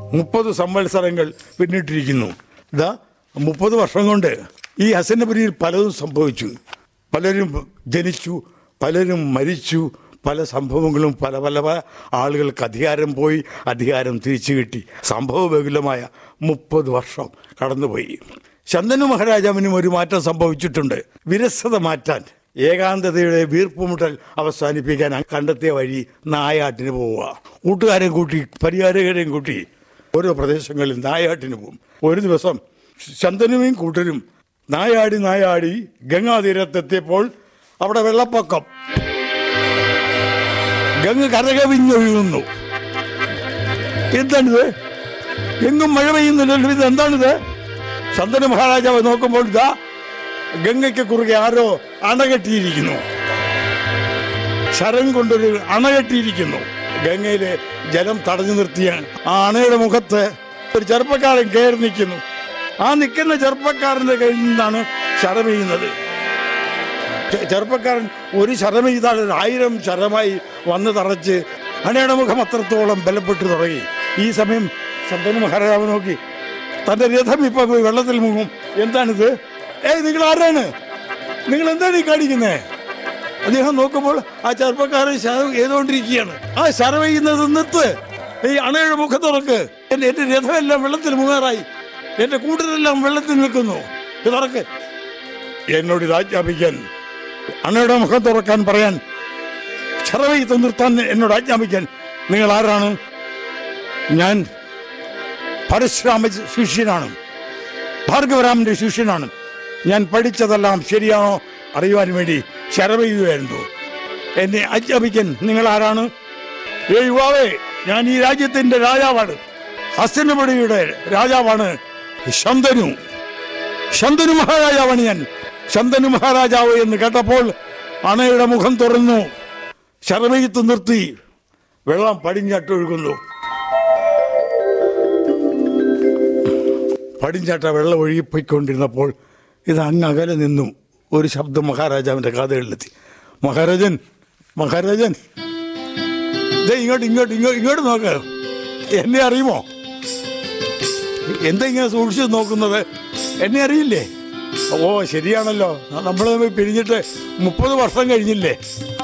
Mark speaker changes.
Speaker 1: മുപ്പത് സംവത്സരങ്ങൾ പിന്നിട്ടിരിക്കുന്നു ഇതാ മുപ്പത് വർഷം കൊണ്ട് ഈ ഹസനപുരിയിൽ പലതും സംഭവിച്ചു പലരും ജനിച്ചു പലരും മരിച്ചു പല സംഭവങ്ങളും പല പല പല ആളുകൾക്ക് അധികാരം പോയി അധികാരം തിരിച്ചു കിട്ടി സംഭവബഹുലമായ മുപ്പത് വർഷം കടന്നുപോയി ചന്ദനു മഹാരാജാവിനും ഒരു മാറ്റം സംഭവിച്ചിട്ടുണ്ട് വിരസത മാറ്റാൻ ഏകാന്തതയുടെ വീർപ്പുമുട്ടൽ അവസാനിപ്പിക്കാൻ കണ്ടെത്തിയ വഴി നായാട്ടിന് പോവുക കൂട്ടുകാരെയും കൂട്ടി പരിഹാരകരെയും കൂട്ടി ഓരോ പ്രദേശങ്ങളിൽ നായാട്ടിന് പോകും ഒരു ദിവസം ചന്ദനുവും കൂട്ടരും നായാടി നായാടി ഗംഗാതീരത്തെത്തിയപ്പോൾ അവിടെ വെള്ളപ്പൊക്കം ഗംഗ കരകവിഞ്ഞൊഴുകുന്നു എന്താണിത് എങ്ങും മഴ പെയ്യുന്നില്ലല്ലോ ഇത് എന്താണിത് ചന്ദന മഹാരാജാവ് നോക്കുമ്പോൾ ഇതാ ഗംഗയ്ക്ക് കുറുകെ ആരോ അണകെട്ടിയിരിക്കുന്നു ശരം കൊണ്ടൊരു അണകെട്ടിയിരിക്കുന്നു ഗംഗയിലെ ജലം തടഞ്ഞു നിർത്തിയ ആ അണയുടെ മുഖത്ത് ഒരു ചെറുപ്പക്കാരൻ കയറി നിൽക്കുന്നു ആ നിൽക്കുന്ന ചെറുപ്പക്കാരന്റെ കയ്യിൽ നിന്നാണ് ശരമെയ്യുന്നത് ചെ- ചെറുപ്പക്കാരൻ ഒരു ശരം ചെയ്താൽ ഒരു ആയിരം ശരമായി വന്ന് തറച്ച് അണയുടെ മുഖം അത്രത്തോളം ബലപ്പെട്ടു തുടങ്ങി ഈ സമയം ശന്തനു മഹാരാജാവ് നോക്കി തന്റെ രഥം ഇപ്പൊ പോയി വെള്ളത്തിൽ മുങ്ങും എന്താണിത് ഏയ് നിങ്ങൾ ആരാണ് നിങ്ങൾ എന്താണ് ഈ കാണിക്കുന്നേ അദ്ദേഹം നോക്കുമ്പോൾ ആ ചെറുപ്പക്കാരൻ ശരം ചെയ്തുകൊണ്ടിരിക്കുകയാണ് ആ ശരം ചെയ്യുന്നത് നിർത്ത് ഈ അണയുടെ മുഖം തുറക്ക് എന്റെ എന്റെ രഥമെല്ലാം വെള്ളത്തിൽ മുങ്ങാറായി എന്റെ കൂട്ടരെല്ലാം വെള്ളത്തിൽ നിൽക്കുന്നു ഇത് തുറക്ക് എന്നോട് ഇത് ആജ്ഞാപിക്കാൻ അണയുടെ മുഖം തുറക്കാൻ പറയാൻ ചെറവയത്ത് നിർത്താൻ എന്നോട് ആജ്ഞാപിക്കാൻ നിങ്ങൾ ആരാണ് ഞാൻ പരശുരാമ ശിഷ്യനാണ് ഭാർഗവരാമന്റെ ശിഷ്യനാണ് ഞാൻ പഠിച്ചതെല്ലാം ശരിയാണോ അറിയുവാൻ വേണ്ടി ശരവെയ്യുമായിരുന്നു എന്നെ ആജ്ഞാപിക്കാൻ നിങ്ങൾ ആരാണ് ഏ യുവാവേ ഞാൻ ഈ രാജ്യത്തിന്റെ രാജാവാണ് ഹസ്തനപടിയുടെ രാജാവാണ് ശന്തനു ശന്തനു മഹാരാജാവാണ് ഞാൻ ശന്തനു മഹാരാജാവ് എന്ന് കേട്ടപ്പോൾ അണയുടെ മുഖം തുറന്നു ശരമയത്ത് നിർത്തി വെള്ളം പടിഞ്ഞാട്ടൊഴുകുന്നു പടിഞ്ഞാട്ട വെള്ളം ഒഴുകിപ്പോയിക്കൊണ്ടിരുന്നപ്പോൾ ഇത് അങ്ങ് അകലെ നിന്നും ഒരു ശബ്ദം മഹാരാജാവിന്റെ കാതുകളിലെത്തി മഹാരാജൻ മഹാരാജൻ ദേ ഇങ്ങോട്ട് ഇങ്ങോട്ട് ഇങ്ങോട്ട് ഇങ്ങോട്ട് നോക്ക് എന്നെ അറിയുമോ എന്താ ഇങ്ങനെ സൂക്ഷിച്ച് നോക്കുന്നത് എന്നെ അറിയില്ലേ ഓ ശരിയാണല്ലോ നമ്മൾ തമ്മിൽ പിരിഞ്ഞിട്ട് മുപ്പത് വർഷം കഴിഞ്ഞില്ലേ